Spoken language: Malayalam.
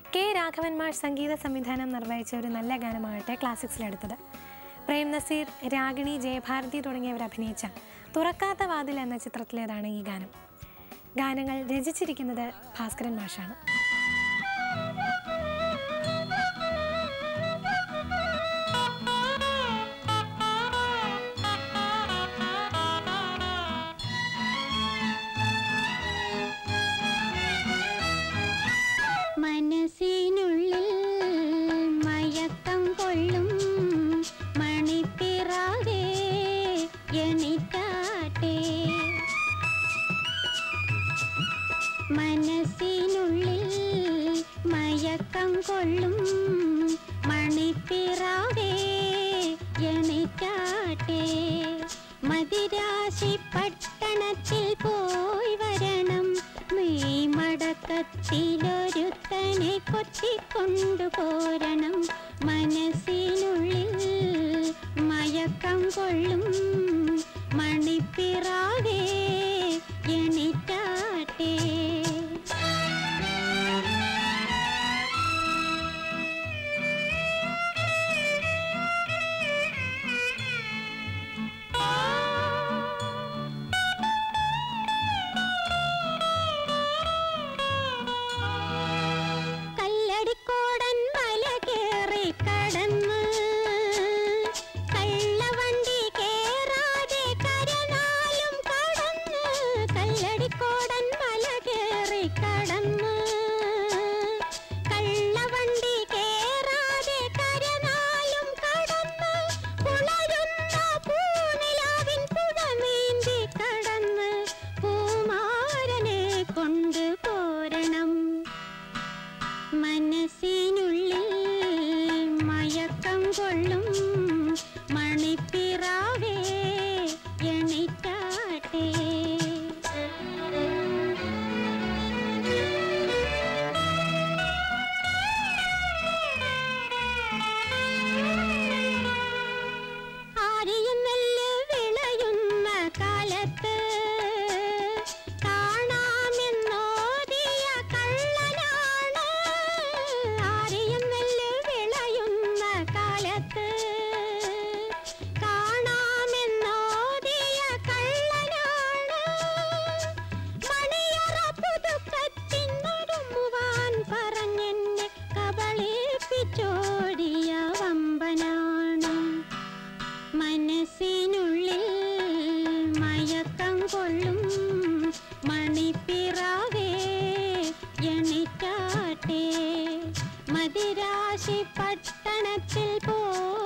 കെ രാഘവന്മാർ സംഗീത സംവിധാനം നിർവഹിച്ച ഒരു നല്ല ഗാനമാകട്ടെ ക്ലാസിക്സിലെടുത്തത് പ്രേം നസീർ രാഗിണി ജയഭാരതി തുടങ്ങിയവർ അഭിനയിച്ച തുറക്കാത്ത വാതിൽ എന്ന ചിത്രത്തിലേതാണ് ഈ ഗാനം ഗാനങ്ങൾ രചിച്ചിരിക്കുന്നത് ഭാസ്കരൻ മാഷാണ് മനസ്സിനുള്ളിൽ മയക്കം കൊള്ളും മണിപ്പിറാകെ എണിറ്റാട്ടെ മനസ്സിനുള്ളിൽ മയക്കം കൊള്ളും മണിപ്പിറാകെ എണിറ്റാട്ടെ മദിരാശി പട്ടണത്തിൽ പോയി വരണം മെയ് മടക്കത്തിലൊരുത്തനെ കൊത്തിക്കൊണ്ടുപോരണം മനസ്സിനുള്ളിൽ മയക്കം കൊള്ളും മണിപ്പിറാകെ എണിറ്റാട്ടെ കല്ലടിക്കോടൻ മല കേറി കടന്ന് കള്ളവണ്ടി കേറാതെ കരനാലും കടന്ന് കല്ലടിക്കോടൻ മല കേറി കടന്ന് കള്ളവണ്ടി കേറാതെ കരനാലും കടന്ന് പുളരുന്ന പൂനിലാവിൻ പുഴ നീന്തി കടന്ന് പൂമാരനെ കൊണ്ട് പോരണം മനസ്സിനുള്ളിൽ മയക്കം കൊള്ളും മണിപ്പിറാവേ എണിറ്റാട്ടെ ആരെയും നെല്ല് വിളയുന്ന കാലത്ത് കാണാമെന്നോതിയ കള്ളനാണ് ആരെയും നെല്ല് വിളയുന്ന കാലത്ത് കാണാമെന്നോതിയ കള്ളനാണ് മണിയറ പുതുക്കത്തിൻ നടുമുവാൻ പറഞ്ഞെന്നെ കബളിപ്പിച്ചോടിയ വമ്പനാണ് മനസ്സിനുള്ളിൽ മയക്കം കൊള്ളും മണിപ്പിറാവേ എണിറ്റാട്ടെ മദിരാശി പട്ടണത്തിൽ പോ